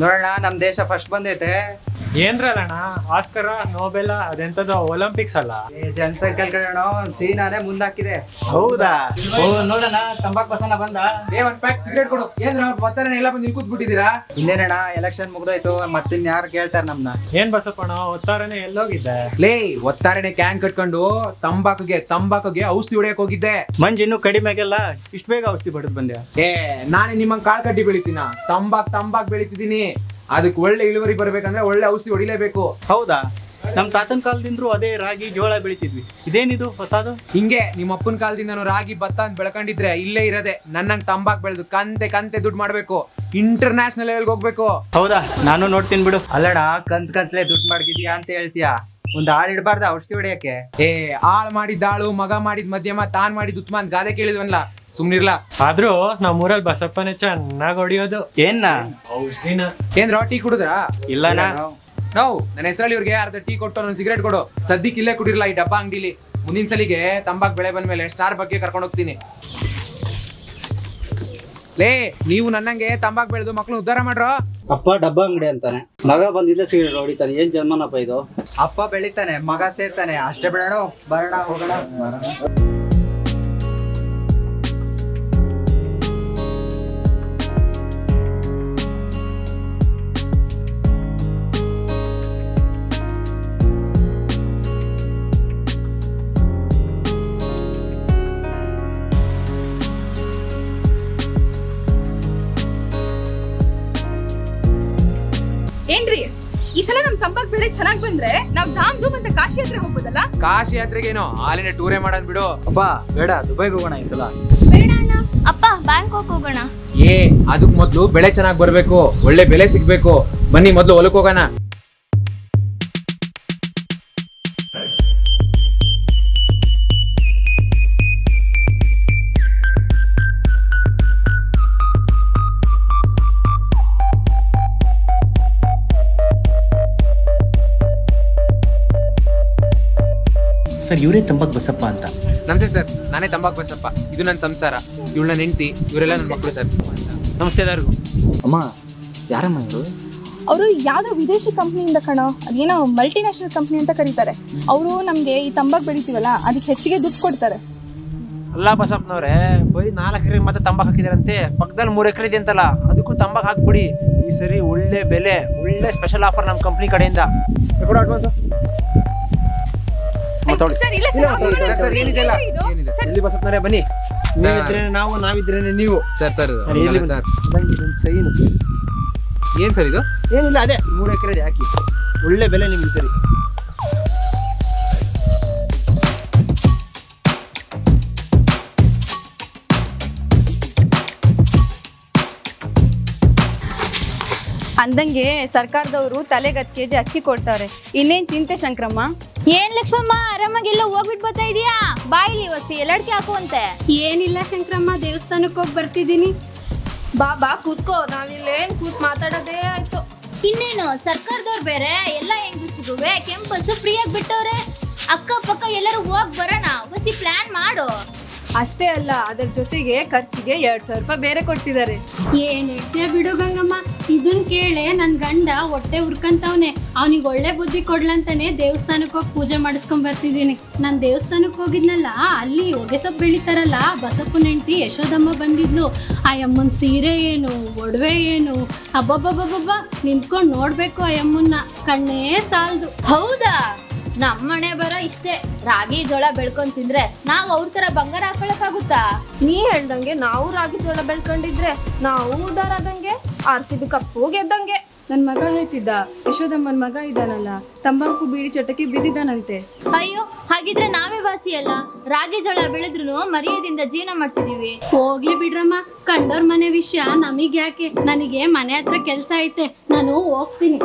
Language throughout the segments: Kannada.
ನೋಡೋಣ ನಮ್ ದೇಶ ಫಸ್ಟ್ ಬಂದೈತೆ ಏನ್ರಲ್ಲಣ್ಣ ಆಸ್ಕರ ನೋಬೆಲ ಅದೆಂತದ ಒಲಿಂಪಿಕ್ಸ್ ಅಲ್ಲ ಈ ಜನಸಂಖ್ಯೆ ಕಣ ಚೀನಾನೇ ಮುಂದಾಕಿದೆ ಹೌದಾ ಓ ನೋಡೋಣ ತಂಬಾಕ್ ಬಸನ ಬಂದ ಏ ಒಂದ್ ಪ್ಯಾಕ್ ಸಿಗರೇಟ್ ಕೊಡು ಏನ್ರ ಒತ್ತಾರ ಎಲ್ಲ ಬಂದು ನಿಲ್ಕೂತ್ ಬಿಟ್ಟಿದ್ದೀರಾ ಇನ್ನೇನಣ್ಣ ಎಲೆಕ್ಷನ್ ಮುಗ್ದೋಯ್ತು ಮತ್ತಿನ್ ಯಾರು ಕೇಳ್ತಾರ ನಮ್ನ ಏನ್ ಬಸಪ್ಪಣ್ಣ ಒತ್ತಾರನೆ ಎಲ್ಲೋಗಿದ್ದೆ ಲೇ ಒತ್ತಾರನೆ ಕ್ಯಾನ್ ಕಟ್ಕೊಂಡು ತಂಬಾಕುಗೆ ತಂಬಾಕುಗೆ ಔಷಧಿ ಹೊಡೆಯಕ್ ಹೋಗಿದ್ದೆ ಮಂಜ್ ಇನ್ನು ಕಡಿಮೆ ಆಗಿಲ್ಲ ಇಷ್ಟು ಬೇಗ ಔಷಧಿ ಬಡದ್ ಬಂದ್ಯಾ ಏ ನಾನೇ ನಿಮ್ಮಂಗ್ ಕಾಳ್ ಕಡ್ಡಿ ಬೆಳಿತೀನ ತಂಬಾಕ್ ತಂಬಾಕ್ ಬೆಳಿತಿದೀನಿ ಅದಕ್ಕೆ ಒಳ್ಳೆ ಇಳುವರಿ ಬರ್ಬೇಕಂದ್ರೆ ಒಳ್ಳೆ ಔಷಧಿ ಹೊಡಿಲೇಬೇಕು ಹೌದಾ ನಮ್ ತಾತನ್ ಕಾಲದಿಂದ್ರು ಅದೇ ರಾಗಿ ಜೋಳ ಬೆಳಿತಿದ್ವಿ ಇದೇನಿದು ಹೊಸದು ಹಿಂಗೆ ನಿಮ್ಮ ಅಪ್ಪನ ಕಾಲದಿಂದ ರಾಗಿ ಭತ್ತ ಅಂತ ಬೆಳ್ಕೊಂಡಿದ್ರೆ ಇಲ್ಲೇ ಇರದೆ ನನ್ನಂಗ್ ತಂಬಾಕ್ ಬೆಳೆದು ಕಂತೆ ಕಂತೆ ದುಡ್ಡು ಮಾಡ್ಬೇಕು ಇಂಟರ್ನ್ಯಾಷನಲ್ ಲೆವೆಲ್ಗೆ ಹೋಗ್ಬೇಕು ಹೌದಾ ನಾನು ನೋಡ್ತೀನಿ ಬಿಡು ಅಲ್ಲಣ್ಣ ಕಂತ್ ಕಂತ್ಲೆ ದುಡ್ಡು ಮಾಡ್ಗಿದ್ಯಾ ಅಂತ ಹೇಳ್ತೀಯಾ ಒಂದ್ ಆಳ್ ಇಡಬಾರ್ದ ಔಷಧಿ ಹೊಡಿಯಕ್ಕೆ ಏ ಆಳ್ ಮಾಡಿದ ಆಳು ಮಗ ಮಾಡಿದ ಮಧ್ಯಮ ತಾನ್ ಮಾಡಿದ ಉತ್ತಮ ಅಂತ ಗಾದೆ ಕೇಳಿದ್ವನ್ಲ ಸುಮ್ನಿರ್ಲಾ ಆದ್ರೂ ನಮ್ಮೂರಲ್ಲಿ ಬಸಪ್ಪನೇ ಚೆನ್ನಾಗ್ ಹೊಡಿಯೋದು ಏನ್ನ ಔಷಧಿನ ಏನ್ರ ಟೀ ಕುಡಿದ್ರಾ ಇಲ್ಲನಾ ನಾವು ನನ್ನ ಹೆಸರಲ್ಲಿ ಇವ್ರಿಗೆ ಅರ್ಧ ಟೀ ಕೊಟ್ಟು ಒಂದು ಸಿಗರೇಟ್ ಕೊಡು ಸದ್ಯಕ್ಕೆ ಇಲ್ಲೇ ಕುಡಿರ್ಲ ಈ ಡಬ್ಬ ಅಂಗಡಿಲಿ ಮುಂದಿನ ಸಲಿಗೆ ತಂಬಾಕ್ ಬೆಳೆ ಬಂದ್ಮೇಲೆ ಸ್ಟಾರ್ ಬಗ್ಗೆ ಕರ್ಕೊಂಡು ಹೋಗ್ತೀನಿ ಲೇ ನೀವು ನನ್ನಂಗೆ ತಂಬಾಕ್ ಬೆಳೆದು ಮಕ್ಳು ಉದ್ಧಾರ ಮಾಡ್ರೋ ಅಪ್ಪ ಡಬ್ಬ ಅಂಗಡಿ ಅಂತಾನೆ ಮಗ ಬಂದಿದ್ದೆ ಸಿಗರೇಟ್ ಹೊಡಿತಾನೆ ಏನ್ ಜನ್ಮನಪ್ಪ ಇದು ಅಪ್ಪ ಬೆಳಿತಾನೆ ಮಗ ಸೇರ್ತಾನೆ ಅಷ್ಟೇ ಬೇಡ ಬರೋಣ ಹೋಗೋಣ ಬರೋಣ. ಏನ್ರಿ ಈ ಸಲ ನಮ್ ತಂಬಾಕ್ ಬೆಳೆ ಚೆನ್ನಾಗ್ ಬಂದ್ರೆ ನಾವ್ ಧಾಮ್ ಧೂಮ್ ಅಂತ ಕಾಶಿ ಹತ್ರ ಹೋಗ್ಬೋದಲ್ಲ ಕಾಶಿ ಯಾತ್ರೆಗೇನೋ ಹಾಲಿನ ಟೂರೇ ಮಾಡೋದ್ ಬಿಡು ಅಪ್ಪ ಬೇಡ ದುಬೈಗೆ ಹೋಗೋಣ ಈ ಸಲ ಬೇಡ ಅಣ್ಣ ಅಪ್ಪ ಬ್ಯಾಂಕಾಕ್ ಹೋಗೋಣ ಏ ಅದಕ್ ಮೊದ್ಲು ಬೆಳೆ ಚೆನ್ನಾಗ್ ಬರ್ಬೇಕು ಒಳ್ಳೆ ಬೆಲೆ ಸಿಗ್ಬೇಕು ಬನ್ನಿ ಮೊದ್ಲು ಹೊಲಕ್ ಹೋಗೋಣ ಸರ್ ಇವರೇ ತಂಬಾಕ್ ಬಸಪ್ಪ ಅಂತ ನಮಸ್ತೆ ಸರ್ ನಾನೇ ತಂಬಾಕ್ ಬಸಪ್ಪ ಇದು ನನ್ನ ಸಂಸಾರ ಇವಳು ನನ್ನ ಹೆಂಡತಿ ಇವರೆಲ್ಲ ನನ್ನ ಮಕ್ಕಳು ಸರ್ ನಮಸ್ತೆ ಎಲ್ಲರಿಗೂ ಅಮ್ಮ ಯಾರಮ್ಮ ಇವರು ಅವರು ಯಾವ್ದೋ ವಿದೇಶಿ ಕಂಪ್ನಿಯಿಂದ ಕಣೋ ಅದೇನೋ ಮಲ್ಟಿನ್ಯಾಷನಲ್ ಕಂಪ್ನಿ ಅಂತ ಕರೀತಾರೆ ಅವರು ನಮ್ಗೆ ಈ ತಂಬಾಕ್ ಬೆಳಿತೀವಲ್ಲ ಅದಕ್ಕೆ ಹೆಚ್ಚಿಗೆ ದುಡ್ಡು ಕೊಡ್ತಾರೆ ಅಲ್ಲ ಬಸಪ್ಪನವ್ರೆ ಬರೀ ನಾಲ್ಕು ಎಕರೆ ಮತ್ತೆ ತಂಬಾಕ್ ಹಾಕಿದಾರಂತೆ ಪಕ್ಕದಲ್ಲಿ ಮೂರು ಎಕರೆ ಇದೆ ಅಂತಲ್ಲ ಅದಕ್ಕೂ ತಂಬಾಕ್ ಹಾಕ್ಬಿಡಿ ಈ ಸರಿ ಒಳ್ಳೆ ಬೆಲೆ ಒಳ್ಳೆ ಸ್ಪೆಷಲ್ ಆಫರ್ ನಮ್ಮ ಕಂಪ್ನಿ ಕಡೆಯಿಂದ ಕೊಡು ಅಡ್ವಾನ್ಸ್ ಮಾತಾಡಿ. ಸರ್ ಇಲ್ಲ ಇಲ್ಲ, ಸರ್ ಸರ್, ಸರ್, ಏನಿದೆಲ್ಲ? ಇದು ಏನಿದೆ? ಸರ್ ಎಲ್ಲಿ ಬಸಪ್ಪನವ್ರೆ ಬನ್ನಿ ನೀವಿದ್ರೆ ನಾವು ನಾವಿದ್ರೆ ನೀವು ಸರ್ ಸರ್ ಸರಿ, ಎಲ್ಲಿ ಸರ್ ಸೈನು ಏನ್ ಸರ್ ಇದು ಏನಿಲ್ಲ ಅದೇ ಮೂರು ಎಕರೆ ಇದೆ ಹಾಕಿ ಒಳ್ಳೆ ಬೆಲೆ ನಿಮ್ಗೆ ಈ ಸರಿ ಅಂದಂಗೆ ಸರ್ಕಾರದವರು ತಲೆಗೆ ಹತ್ತು ಕೆಜಿ ಅಕ್ಕಿ ಕೊಡ್ತಾರೆ ಇನ್ನೇನ್ ಚಿಂತೆ ಶಂಕ್ರಮ್ಮ ಏನ್ ಲಕ್ಷ್ಮಮ್ಮ ಆರಾಮಾಗೆಲ್ಲ ಹೋಗ್ಬಿಟ್ ಬರ್ತಾ ಇದೀಯಾ ಬಾಯಿಲಿ ಒಸಿ ಎಲ್ಲಡ್ಕೆ ಹಾಕುವಂತೆ ಏನಿಲ್ಲ ಶಂಕ್ರಮ್ಮ ದೇವಸ್ಥಾನಕ್ಕೆ ಹೋಗಿ ಬರ್ತಿದ್ದೀನಿ ಬಾ ಬಾ ಕೂತ್ಕೋ ನಾವಿಲ್ಲೇನ್ ಕೂತ್ ಮಾತಾಡೋದೇ ಆಯ್ತು ಇನ್ನೇನು ಸರ್ಕಾರದವ್ರು ಬೇರೆ ಎಲ್ಲ ಹೆಂಗಸ್ರುವೆ ಕೆಂಪಸ್ಸು ಫ್ರೀಯಾಗಿ ಬಿಟ್ಟವ್ರೆ ಅಕ್ಕಪಕ್ಕ ಎಲ್ಲರೂ ಹೋಗ್ ಬರೋಣ ಒಸಿ ಪ್ಲಾನ್ ಮಾಡು ಅಷ್ಟೇ ಅಲ್ಲ ಅದರ ಜೊತೆಗೆ ಖರ್ಚಿಗೆ ಎರಡ್ ಸಾವಿರ ರೂಪಾಯಿ ಬೇರೆ ಕೊಡ್ತಿದ್ದಾರೆ ಏನ್ ಹೇಳ್ತೀಯ ಬಿಡು ಗಂಗಮ್ಮ ಇದನ್ ಕೇಳೆ ನನ್ ಗಂಡ ಹೊಟ್ಟೆ ಉರ್ಕಂತವ್ನೆ ಅವನಿಗೆ ಒಳ್ಳೆ ಬುದ್ಧಿ ಕೊಡ್ಲಂತಾನೆ ದೇವಸ್ಥಾನಕ್ಕೆ ಹೋಗಿ ಪೂಜೆ ಮಾಡಿಸ್ಕೊಂಡ್ ಬರ್ತಿದ್ದೀನಿ ನಾನ್ ದೇವಸ್ಥಾನಕ್ಕೆ ಹೋಗಿದ್ನಲ್ಲ ಅಲ್ಲಿ ಹೊಗೆ ಸೊಪ್ಪು ಬೆಳಿತಾರಲ್ಲ ಬಸಪ್ಪನ ಹೆಂಡತಿ ಯಶೋದಮ್ಮ ಬಂದಿದ್ಲು ಆ ಅಮ್ಮನ್ ಸೀರೆ ಏನು ಒಡವೆ ಏನು ಅಬ್ಬಬ್ಬಬ್ಬಬ್ಬ ನಿಂತ್ಕೊಂಡ್ ನೋಡ್ಬೇಕು ಆ ಅಮ್ಮನ್ನ ಕಣ್ಣೇ ಸಾಲ್ದು ಹೌದಾ ನಮ್ಮನೆ ಬರೋ ಇಷ್ಟೇ ರಾಗಿ ಜೋಳ ಬೆಳ್ಕೊಂಡ್ ತಿಂದ್ರೆ ನಾವ್ ಅವ್ರ ತರ ಬಂಗಾರ ಹಾಕೊಳಕ್ಕಾಗುತ್ತಾ ನೀ ಹೇಳ್ದಂಗೆ ನಾವು ರಾಗಿ ಜೋಳ ಬೆಳ್ಕೊಂಡಿದ್ರೆ ನಾವು ಉದಾರ ಆದಂಗೆ ಆರ್ ಸಿ ಬಿ ಕಪ್ಪು ಗೆದ್ದಂಗೆ ನನ್ ಮಗ ಹೇಳ್ತಿದ್ದ ಯಶೋದಮ್ಮನ್ ಮಗ ಇದ್ದಾನಲ್ಲ ತಂಬಾಕು ಬೀಡಿ ಚಟಕ್ಕೆ ಬಿದ್ದಿದ್ದಾನಂತೆ ಅಯ್ಯೋ ಹಾಗಿದ್ರೆ ನಾವೇ ವಾಸಿ ಅಲ್ಲ ರಾಗಿ ಜೋಳ ಬೆಳೆದ್ರು ಮರ್ಯಾದಿಂದ ಜೀವನ ಮಾಡ್ತಿದೀವಿ ಹೋಗ್ಲಿ ಬಿಡ್ರಮ್ಮ ಕಂಡೋರ್ ಮನೆ ವಿಷಯ ನಮಗ್ ಯಾಕೆ ನನಗೆ ಮನೆ ಹತ್ರ ಕೆಲ್ಸ ಐತೆ ನಾನು ಹೋಗ್ತೀನಿ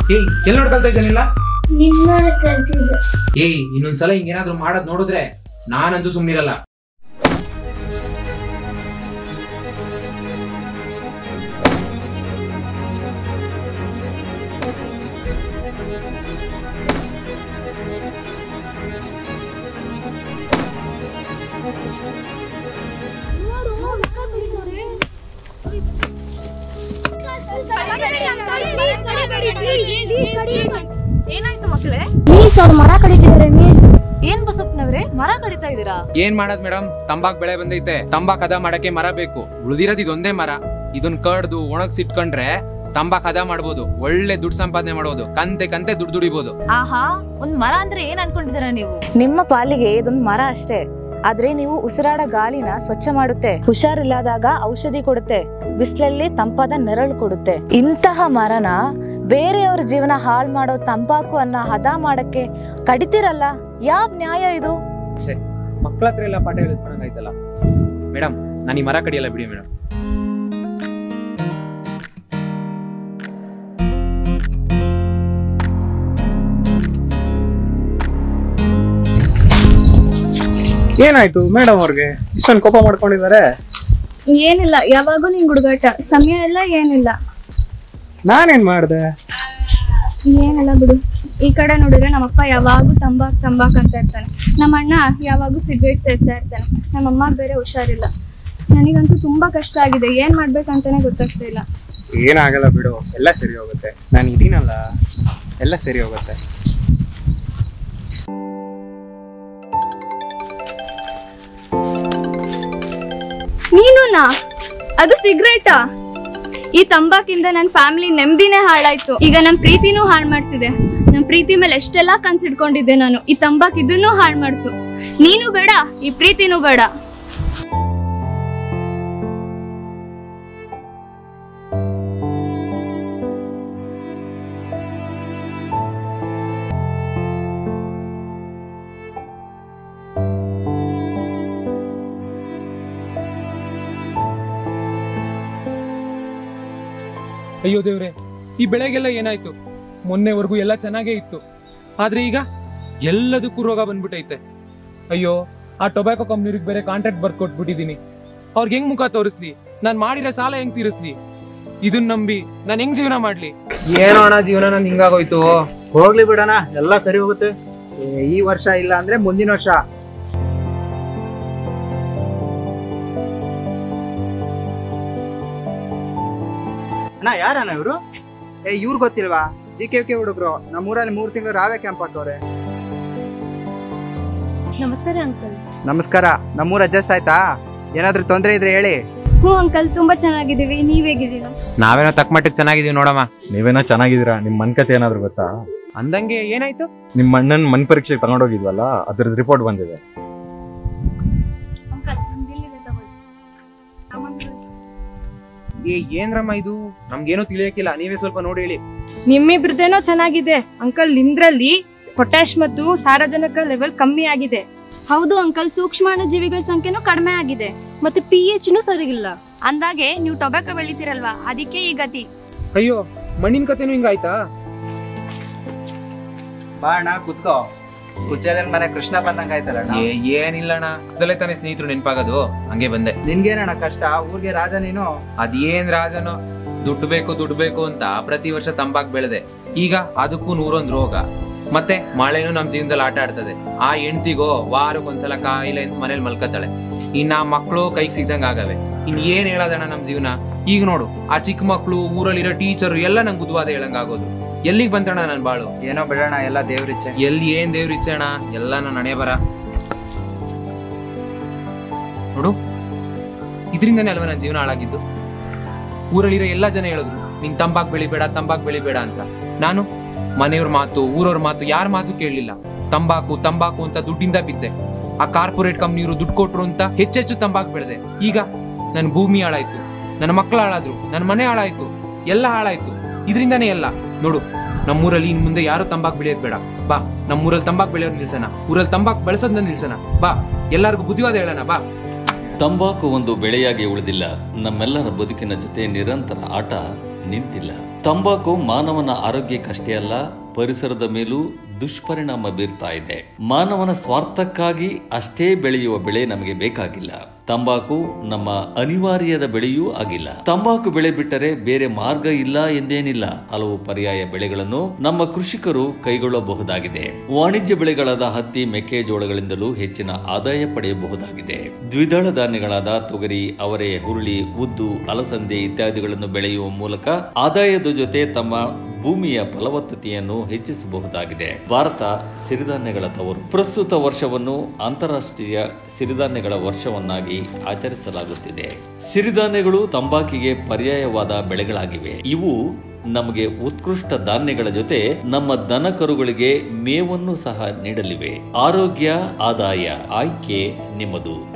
ಏಯ್ ಎಲ್ಲಿ ನೋಡ್ಕೊಳ್ತಾ ಇದ್ದಾನಿಲ್ಲ ನಿನ್ನ ಕಲ್ತಿದ್ದೆ ಏಯ್ ಇನ್ನೊಂದ್ಸಲ ಹಿಂಗೇನಾದ್ರೂ ಮಾಡೋದ್ ನೋಡಿದ್ರೆ ನಾನಂತೂ ಸುಮ್ನಿರಲ್ಲ ಏನಾಯ್ತು ಮಕ್ಳೇ ಮೀಸ್ ಅವ್ರು ಮರ ಕಡಿತಿದ್ದಾರೆ ಮೀಸ್ ಏನ್ ಬಸಪ್ಪನವ್ರೆ ಮರ ಕಡಿತಾ ಇದೀರಾ ಏನ್ ಮಾಡೋದ್ ಮೇಡಮ್ ತಂಬಾಕ್ ಬೆಳೆ ಬಂದೈತೆ ತಂಬಾಕ್ ಹದ ಮಾಡಕ್ಕೆ ಮರ ಬೇಕು ಉಳಿದಿರೋದ್ ಇದೊಂದೇ ಮರ ಇದನ್ ಕಡ್ದು ಒಣಗ್ಸಿಟ್ಕೊಂಡ್ರೆ ತಂಬಾಕ್ ಹದ ಮಾಡ್ಬೋದು ಒಳ್ಳೆ ದುಡ್ಡು ಸಂಪಾದನೆ ಮಾಡ್ಬೋದು ಕಂತೆ ಕಂತೆ ದುಡ್ಡು ದುಡಿಬೋದು ಆಹಾ ಒಂದ್ ಮರ ಅಂದ್ರೆ ಏನ್ ಅನ್ಕೊಂಡಿದೀರಾ ನೀವು ನಿಮ್ಮ ಪಾಲಿಗೆ ಇದೊಂದು ಮರ ಅಷ್ಟೇ ಆದ್ರೆ ನೀವು ಉಸಿರಾಡ ಗಾಳಿನ ಸ್ವಚ್ಛ ಮಾಡುತ್ತೆ ಹುಷಾರಿಲ್ಲದಾಗ ಔಷಧಿ ಕೊಡುತ್ತೆ ಬಿಸಿಲಲ್ಲಿ ತಂಪಾದ ನೆರಳು ಕೊಡುತ್ತೆ ಇಂತಹ ಮರನ ಬೇರೆಯವ್ರ ಜೀವನ ಹಾಳು ಮಾಡೋ ತಂಬಾಕು ಅನ್ನ ಹದ ಮಾಡಕ್ಕೆ ಕಡಿತಿರಲ್ಲ ಯಾವ ನ್ಯಾಯ ಇದು ಮಕ್ಳ ಹತ್ರ ಎಲ್ಲ ಪಾಠ ಹೇಳಿಸ್ಕೊಂಡಾಯ್ತಲ್ಲ ಮೇಡಮ್ ನಾನು ಈ ಮರ ಕಡಿಯಲ್ಲ ಬಿಡಿ ಮೇಡಮ್ ಏನಾಯ್ತು ಮೇಡಮ್ ಅವ್ರಿಗೆ ಇಷ್ಟೊಂದು ಕೋಪ ಮಾಡ್ಕೊಂಡಿದ್ದಾರೆ ಏನಿಲ್ಲ ಯಾವಾಗೂ ನಿಂಗ್ ಹುಡುಗಾಟ ಸಮಯ ಇಲ್ಲ ಏನಿಲ್ಲ ನಾನೇನ್ ಮಾಡ್ದೆ ಏನಿಲ್ಲ ಬಿಡು ಈ ಕಡೆ ನೋಡಿದ್ರೆ ನಮ್ಮಪ್ಪ ಯಾವಾಗೂ ತಂಬಾಕ್ ತಂಬಾಕ್ ಅಂತ ಇರ್ತಾನೆ ನಮ್ಮ ಅಣ್ಣ ಯಾವಾಗೂ ಸಿಗರೇಟ್ ಸೇರ್ತಾ ಇರ್ತಾನೆ ನಮ್ಮಮ್ಮ ಬೇರೆ ಹುಷಾರಿಲ್ಲ ನನಗಂತೂ ತುಂಬಾ ಕಷ್ಟ ಆಗಿದೆ ಏನ್ ಮಾಡ್ಬೇಕಂತಾನೆ ಗೊತ್ತಾಗ್ತಾ ಇಲ್ಲ ಏನಾಗಲ್ಲ ಬಿಡು ಎಲ್ಲ ಸರಿ ಹೋಗುತ್ತೆ ನಾನು ಇದೀನಲ್ಲ ಎಲ್ಲ ಸರಿ ಹೋಗುತ್ತೆ ನೀನುನಾ ಅದು ಸಿಗರೇಟಾ ಈ ತಂಬಾಕಿಂದ ನನ್ನ ಫ್ಯಾಮಿಲಿ ನೆಮ್ಮದಿನೇ ಹಾಳಾಯ್ತು ಈಗ ನನ್ನ ಪ್ರೀತಿನೂ ಹಾಳು ಮಾಡ್ತಿದೆ ನನ್ನ ಪ್ರೀತಿ ಮೇಲೆ ಎಷ್ಟೆಲ್ಲ ಕನ್ಸಿಡ್ಕೊಂಡಿದ್ದೆ ನಾನು ಈ ತಂಬಾಕ್ ಇದನ್ನೂ ಹಾಳು ಮಾಡ್ತು ನೀನು ಬೇಡ ಈ ಪ್ರೀತಿನೂ ಬೇಡ ಅಯ್ಯೋ ದೇವ್ರೆ ಈ ಬೆಳೆಗೆಲ್ಲ ಏನಾಯ್ತು ಮೊನ್ನೆವರೆಗೂ ಎಲ್ಲ ಚೆನ್ನಾಗೇ ಇತ್ತು ಆದ್ರೆ ಈಗ ಎಲ್ಲದಕ್ಕೂ ರೋಗ ಬಂದ್ಬಿಟ್ಟೈತೆ ಅಯ್ಯೋ ಆ ಟೊಬ್ಯಾಕೋ ಕಂಪ್ನಿಗೆ ಬೇರೆ ಕಾಂಟ್ರಾಕ್ಟ್ ಬರ್ಕ್ ಕೊಟ್ಬಿಟ್ಟಿದೀನಿ ಅವ್ರಿಗೆ ಹೆಂಗ್ ಮುಖ ತೋರಿಸ್ಲಿ ನಾನ್ ಮಾಡಿರೋ ಸಾಲ ಹೆಂಗ್ ತೀರಿಸ್ಲಿ ಇದನ್ನ ನಂಬಿ ನಾನ್ ಹೆಂಗ್ ಜೀವನ ಮಾಡ್ಲಿ ಏನೋ ಅಣ್ಣ ಜೀವನ ನನ್ ಹಿಂಗಾಗೋಯ್ತು ಹೋಗ್ಲಿ ಬಿಡಣ ಎಲ್ಲ ಸರಿ ಹೋಗುತ್ತೆ ಈ ವರ್ಷ ಇಲ್ಲ ಅಂದ್ರೆ ಮುಂದಿನ ವರ್ಷ ಅಣ್ಣ ಯಾರಣ್ಣ ಇವರು ಏ ಇವ್ರು ಗೊತ್ತಿಲ್ವಾ ಜಿ ಕೆ ಕೆ ಹುಡುಗರು ನಮ್ಮೂರಲ್ಲಿ ಮೂರ್ ತಿಂಗಳು ರಾವೆ ಕ್ಯಾಂಪ್ ಹಾಕವ್ರೆ ನಮಸ್ಕಾರ ಅಂಕಲ್ ನಮಸ್ಕಾರ ನಮ್ಮೂರ್ ಅಡ್ಜಸ್ಟ್ ಆಯ್ತಾ ಏನಾದ್ರೂ ತೊಂದ್ರೆ ಇದ್ರೆ ಹೇಳಿ ಹ್ಞೂ ಅಂಕಲ್ ತುಂಬಾ ಚೆನ್ನಾಗಿದ್ದೀವಿ ನೀವ್ ಹೇಗಿದ್ದೀರಾ ನಾವೇನೋ ತಕ್ಕ ಮಟ್ಟಿಗೆ ಚೆನ್ನಾಗಿದೀವಿ ನೋಡಮ್ಮ ನೀವೇನೋ ಚೆನ್ನಾಗಿದ್ದೀರಾ ನಿಮ್ಮ ಮನ್ ಕತೆ ಏನಾದ್ರು ಗೊತ್ತಾ ಅಂದಂಗೆ ಏನಾಯ್ತು ನಿಮ್ಮ ಅಣ್ಣನ ಮನ್ ಪರೀಕ್ಷೆಗೆ ತಗೊಂಡೋಗಿದ್ವಲ್ಲ ಅದ್ರದ್ದು ರಿಪೋರ್ಟ್ ಬಂದಿದೆ ಏ ಏನ್ರಮ್ಮ ಇದು ನಮ್ಗೇನು ತಿಳಿಯಕ್ಕಿಲ್ಲ ನೀವೇ ಸ್ವಲ್ಪ ನೋಡಿ ಹೇಳಿ ನಿಮ್ಮಿಬ್ರದೇನೋ ಚೆನ್ನಾಗಿದೆ ಅಂಕಲ್ ನಿಮ್ದ್ರಲ್ಲಿ ಪೊಟ್ಯಾಶ್ ಮತ್ತು ಸಾರಜನಕ ಲೆವೆಲ್ ಕಮ್ಮಿ ಆಗಿದೆ ಹೌದು ಅಂಕಲ್ ಸೂಕ್ಷ್ಮಾಣು ಜೀವಿಗಳ ಸಂಖ್ಯೆನೂ ಕಡಿಮೆ ಆಗಿದೆ ಮತ್ತೆ ಪಿ ಎಚ್ನು ಸರಿಗಿಲ್ಲ ಅಂದಾಗೆ ನೀವು ಟೊಬ್ಯಾಕೊ ಬೆಳಿತೀರಲ್ವಾ ಅದಕ್ಕೆ ಈ ಗತಿ ಅಯ್ಯೋ ಮಣ್ಣಿನ ಕತೆನೂ ಹಿಂಗಾಯ್ತಾ ಬಾ ಅಣ್ಣ ಕುತ್ಕೋ ಕುಚೇಲನ್ ಮನೆ ಕೃಷ್ಣ ಬಂದಂಗ ಆಯ್ತಲ್ಲ ಅಣ್ಣ ಏ ಏನಿಲ್ಲಣ್ಣ ಕಷ್ಟದಲ್ಲೇ ತಾನೇ ಸ್ನೇಹಿತರು ನೆನಪಾಗೋದು ಹಂಗೆ ಬಂದೆ ನಿನ್ಗೇನಣ್ಣ ಕಷ್ಟ ಊರ್ಗೆ ರಾಜ ನೀನು ಅದೇನ್ ರಾಜನೋ ದುಡ್ಡು ಬೇಕು ದುಡ್ಡು ಬೇಕು ಅಂತ ಪ್ರತಿ ವರ್ಷ ತಂಬಾಕ್ ಬೆಳೆದೆ ಈಗ ಅದಕ್ಕೂ ನೂರೊಂದ್ ರೋಗ ಮತ್ತೆ ಮಳೆನೂ ನಮ್ ಜೀವನದಲ್ಲಿ ಆಟ ಆಡ್ತದೆ ಆ ಹೆಂಡ್ತಿಗೋ ವಾರಕ್ಕೊಂದ್ಸಲ ಕಾಯಿಲೆ ಅಂತ ಮನೇಲಿ ಮಲ್ಕತ್ತಾಳೆ ಇನ್ನ ಆ ಮಕ್ಳು ಕೈಗೆ ಸಿಗ್ದಂಗ ಆಗವೆ ಇನ್ ಏನ್ ಹೇಳೋದಣ್ಣ ನಮ್ ಜೀವನ ಈಗ ನೋಡು ಆ ಚಿಕ್ಕ ಮಕ್ಳು ಊರಲ್ಲಿರೋ ಟೀಚರು ಎಲ್ಲ ನಂಗೆ ಬುದ್ಧವಾದ ಹೇಳಂಗ ಆಗೋದು ಎಲ್ಲಿಗೆ ಬಂತಣ್ಣ ನನ್ ಬಾಳು ಏನೋ ಬಿಡೋಣ ಎಲ್ಲ ದೇವ್ರಿಚ್ಛೆ ಎಲ್ಲಿ ಏನ್ ದೇವ್ರ ಇಚ್ಛೆ ಅಣ್ಣ ಎಲ್ಲ ನನ್ನ ಹಣೆ ಬರ ನೋಡು ಇದರಿಂದನೇ ಅಲ್ವಾ ನನ್ನ ಜೀವನ ಹಾಳಾಗಿದ್ದು ಊರಲ್ಲಿರೋ ಎಲ್ಲಾ ಜನ ಹೇಳಿದ್ರು ನಿಂಗ್ ತಂಬಾಕ್ ಬೆಳಿಬೇಡ ತಂಬಾಕ್ ಬೆಳಿಬೇಡ ಅಂತ ನಾನು ಮನೆಯವ್ರ ಮಾತು ಊರವ್ರ ಮಾತು ಯಾರ ಮಾತು ಕೇಳಲಿಲ್ಲ ತಂಬಾಕು ತಂಬಾಕು ಅಂತ ದುಡ್ಡಿಂದ ಬಿದ್ದೆ ಆ ಕಾರ್ಪೊರೇಟ್ ಕಂಪ್ನಿಯವರು ದುಡ್ಡು ಕೊಟ್ರು ಅಂತ ಹೆಚ್ಚೆಚ್ಚು ತಂಬಾಕ್ ಬೆಳೆದೆ ಈಗ ನನ್ನ ಭೂಮಿ ಹಾಳಾಯ್ತು ನನ್ನ ಮಕ್ಕಳು ಹಾಳಾದ್ರು ನನ್ನ ಮನೆ ಹಾಳಾಯ್ತು ಎಲ್ಲ ಹಾಳಾಯ್ತು ಇದರಿಂದಾನೇ ಎಲ್ಲ ನೋಡು ನಮ್ಮೂರಲ್ಲಿ ಇನ್ ಮುಂದೆ ಯಾರು ತಂಬಾಕ್ ಬೆಳೆಯೋದ್ ಬೇಡ ಬಾ ನಮ್ಮೂರಲ್ಲಿ ತಂಬಾಕ್ ಬೆಳೆಯೋದ್ ನಿಲ್ಸೋಣ ಊರಲ್ಲಿ ತಂಬಾಕ್ ಬೆಳೆಸೋದನ್ನ ನಿಲ್ಸೋಣ ಬಾ ಎಲ್ಲಾರ್ಗು ಬುದ್ಧಿವಾದ ಹೇಳೋಣ ಬಾ ತಂಬಾಕು ಒಂದು ಬೆಳೆಯಾಗಿ ಉಳಿದಿಲ್ಲ ನಮ್ಮೆಲ್ಲರ ಬದುಕಿನ ಜೊತೆ ನಿರಂತರ ಆಟ ನಿಂತಿಲ್ಲ ತಂಬಾಕು ಮಾನವನ ಆರೋಗ್ಯಕ್ಕಷ್ಟೇ ಅಲ್ಲ ಪರಿಸರದ ಮೇಲೂ ದುಷ್ಪರಿಣಾಮ ಬೀರ್ತಾ ಇದೆ ಮಾನವನ ಸ್ವಾರ್ಥಕ್ಕಾಗಿ ಅಷ್ಟೇ ಬೆಳೆಯುವ ಬೆಳೆ ನಮಗೆ ಬೇಕಾಗಿಲ್ಲ ತಂಬಾಕು ನಮ್ಮ ಅನಿವಾರ್ಯದ ಬೆಳೆಯೂ ಆಗಿಲ್ಲ ತಂಬಾಕು ಬೆಳೆ ಬಿಟ್ಟರೆ ಬೇರೆ ಮಾರ್ಗ ಇಲ್ಲ ಎಂದೇನಿಲ್ಲ ಹಲವು ಪರ್ಯಾಯ ಬೆಳೆಗಳನ್ನು ನಮ್ಮ ಕೃಷಿಕರು ಕೈಗೊಳ್ಳಬಹುದಾಗಿದೆ ವಾಣಿಜ್ಯ ಬೆಳೆಗಳಾದ ಹತ್ತಿ ಮೆಕ್ಕೆಜೋಳಗಳಿಂದಲೂ ಹೆಚ್ಚಿನ ಆದಾಯ ಪಡೆಯಬಹುದಾಗಿದೆ ದ್ವಿದಳ ಧಾನ್ಯಗಳಾದ ತೊಗರಿ ಅವರೆ ಹುರುಳಿ ಉದ್ದು ಅಲಸಂದೆ ಇತ್ಯಾದಿಗಳನ್ನು ಬೆಳೆಯುವ ಮೂಲಕ ಆದಾಯದ ಜೊತೆ ತಮ್ಮ ಭೂಮಿಯ ಫಲವತ್ತತೆಯನ್ನು ಹೆಚ್ಚಿಸಬಹುದಾಗಿದೆ ಭಾರತ ಸಿರಿಧಾನ್ಯಗಳ ತವರು ಪ್ರಸ್ತುತ ವರ್ಷವನ್ನು ಅಂತಾರಾಷ್ಟ್ರೀಯ ಸಿರಿಧಾನ್ಯಗಳ ವರ್ಷವನ್ನಾಗಿ ಆಚರಿಸಲಾಗುತ್ತಿದೆ ಸಿರಿಧಾನ್ಯಗಳು ತಂಬಾಕಿಗೆ ಪರ್ಯಾಯವಾದ ಬೆಳೆಗಳಾಗಿವೆ ಇವು ನಮಗೆ ಉತ್ಕೃಷ್ಟ ಧಾನ್ಯಗಳ ಜೊತೆ ನಮ್ಮ ದನ ಕರುಗಳಿಗೆ ಮೇವನ್ನು ಸಹ ನೀಡಲಿವೆ ಆರೋಗ್ಯ ಆದಾಯ ಆಯ್ಕೆ ನಿಮ್ಮದು